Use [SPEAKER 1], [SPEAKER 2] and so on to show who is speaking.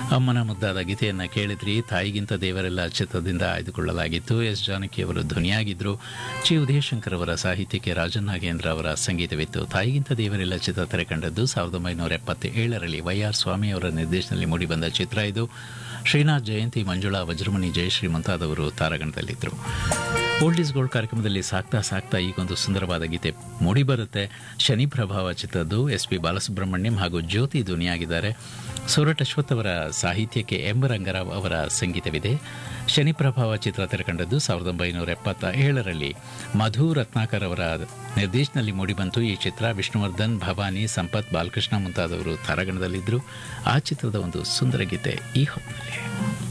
[SPEAKER 1] ಅಮ್ಮನ ಮುದ್ದಾದ ಗೀತೆಯನ್ನು ಕೇಳಿದ್ರಿ ತಾಯಿಗಿಂತ ದೇವರೆಲ್ಲ ಚಿತ್ರದಿಂದ ಆಯ್ದುಕೊಳ್ಳಲಾಗಿತ್ತು ಎಸ್ ಜಾನಕಿ ಅವರು ಧ್ವನಿಯಾಗಿದ್ದರು ಚಿ ಉದಯಶಂಕರ್ ಅವರ ಸಾಹಿತ್ಯಕ್ಕೆ ರಾಜನ್ ನಾಗೇಂದ್ರ ಅವರ ಸಂಗೀತವಿತ್ತು ತಾಯಿಗಿಂತ ದೇವರೆಲ್ಲ ಚಿತ್ರ ತೆರೆ ಕಂಡದ್ದು ಸಾವಿರದ ಒಂಬೈನೂರ ಎಪ್ಪತ್ತೇಳರಲ್ಲಿ ವೈ ಆರ್ ಸ್ವಾಮಿ ಅವರ ನಿರ್ದೇಶನದಲ್ಲಿ ಮೂಡಿಬಂದ ಚಿತ್ರ ಇದು ಶ್ರೀನಾಥ್ ಜಯಂತಿ ಮಂಜುಳಾ ವಜ್ರಮಣಿ ಜಯಶ್ರೀ ಮುಂತಾದವರು ತಾರಾಗಣದಲ್ಲಿದ್ದರು ಓಲ್ಡ್ ಈಸ್ ಗೋಲ್ಡ್ ಕಾರ್ಯಕ್ರಮದಲ್ಲಿ ಸಾಕ್ತಾ ಸಾಕ್ತಾ ಈಗೊಂದು ಸುಂದರವಾದ ಗೀತೆ ಮೂಡಿಬರುತ್ತೆ ಶನಿ ಪ್ರಭಾವ ಚಿತ್ರದ್ದು ಎಸ್ ಪಿ ಬಾಲಸುಬ್ರಹ್ಮಣ್ಯಂ ಹಾಗೂ ಜ್ಯೋತಿ ಧ್ವನಿಯಾಗಿದ್ದಾರೆ ಸೂರಟ್ ಅಶ್ವಥ್ ಅವರ ಸಾಹಿತ್ಯಕ್ಕೆ ಎಂ ರಂಗರಾವ್ ಅವರ ಸಂಗೀತವಿದೆ ಶನಿ ಪ್ರಭಾವ ಚಿತ್ರ ತೆರೆಕಂಡದ್ದು ಸಾವಿರದ ಒಂಬೈನೂರ ಎಪ್ಪತ್ತ ಏಳರಲ್ಲಿ ಮಧು ರತ್ನಾಕರ್ ಅವರ ನಿರ್ದೇಶನದಲ್ಲಿ ಮೂಡಿಬಂತು ಈ ಚಿತ್ರ ವಿಷ್ಣುವರ್ಧನ್ ಭವಾನಿ ಸಂಪತ್ ಬಾಲಕೃಷ್ಣ ಮುಂತಾದವರು ತಾರಾಗಣದಲ್ಲಿದ್ದರು ಆ ಚಿತ್ರದ ಒಂದು ಸುಂದರ ಗೀತೆ ಈ ಹೊತ್ತಿನಲ್ಲಿ